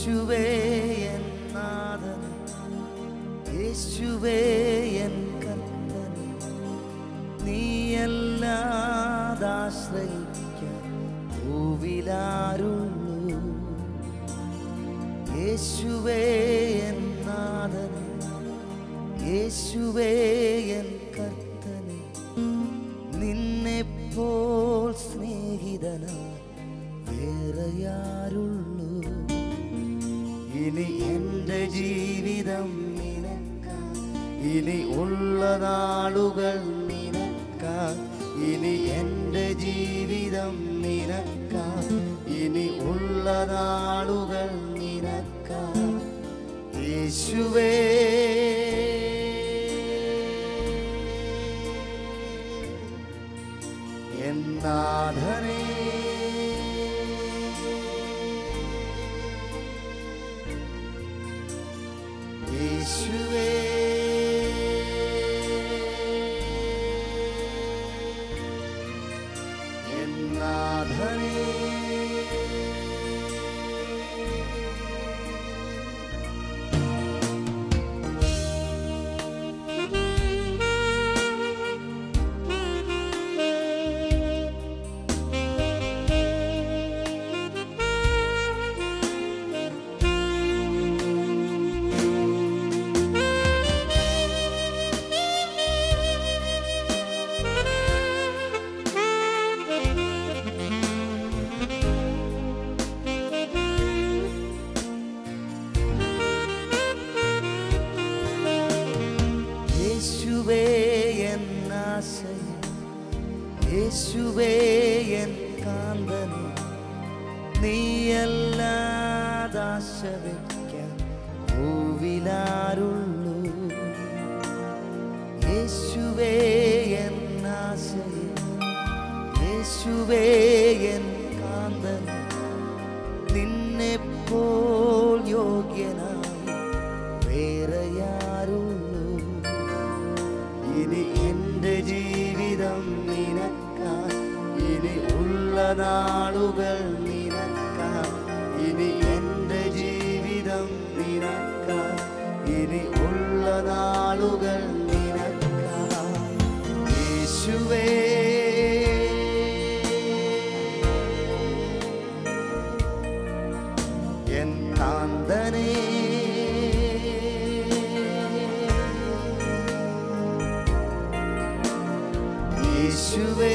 യേശുവേ എൻ നാഥൻ യേശുവേ എൻ കർത്തൻ നീയല്ലാതാശ്രയിക്കാൻ ഭൂവിലാരുള്ളൂ യേശുവേ എൻ നാഥൻ യേശുവേ എൻ കർത്തനെ നിന്നെപ്പോൾ സ്നേഹിതനാ വേറെയാരുള്ളൂ ഇനി എൻ്റെ ജീവിതം നിനക്കാ ഇനി ഉള്ള നാളുകൾ നിനക്കാ ഇനി എൻ്റെ ജീവിതം നിനക്കാ ഇനി ഉള്ള നാളുകൾ നിനക്കാ യേശുവേ എന്നാഥനേ യേശുവേ എന്നാഥനേ യേശുവേ എൻ ആശയം യേശുവേ എൻ കാന്തൻ നീയല്ലാതാശ വയ്ക്കാൻ ഭൂവിലാരുള്ളൂ യേശുവേ എൻ ആശയം യേശുവേ എൻ കാന്തൻ നിന്നെപ്പോൾ യോഗ്യനായി വേറെയാരുള്ളൂ ഇനി എൻ്റെ ജീവിതം നിനക്കാൻ ഇനി ഉള്ള നാളുകൾ നിനക്കാൻ ഇനി എൻ്റെ ജീവിതം നിനക്കാൻ ഇനി ഉള്ള നാളുകൾ നിനക്കാൻ യേശുവേ എൻ കാന്തനേ യേശുവേ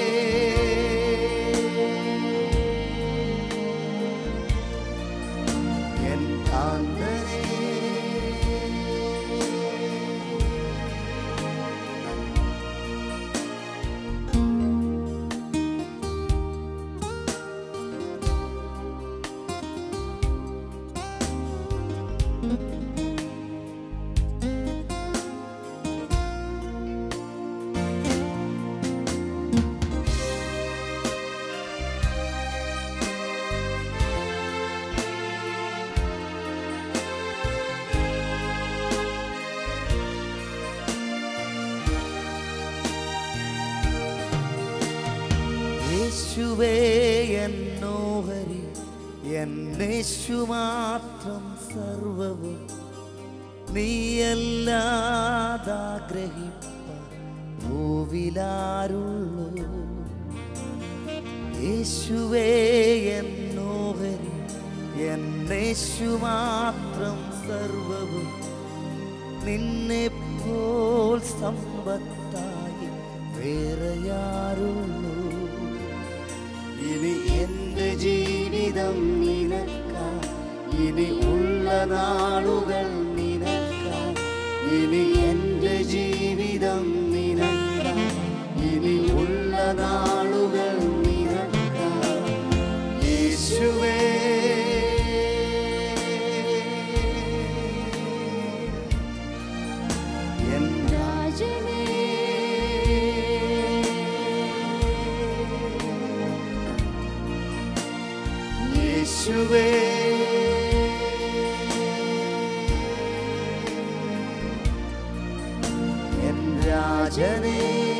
എൻ കാന്തനേ യേശുവേ എന്നോഹരി എന്നേശു മാത്രം സർവവും നീയല്ലാതാഗ്രഹിപ്പാൻ ഭൂവിലാരുള്ളൂ യേശുവേ എന്നോഹരി എന്നേശു മാത്രം സർവവും നിന്നെപ്പോൾ സമ്പത്തായി വേറെയാരുള്ളൂ ഇനി എൻ്റെ ജീവിതം നിനക്കാ ഇനി ഉള്ള നാളുകൾ നിനക്കാ ഇനി എൻ്റെ ജീവിതം നിനക്കാ ഇനി ഉള്ള നാളുകൾ നിനക്കാ യേശുവേ എൻ രാജനേ യേശുവേ എൻ രാജനേ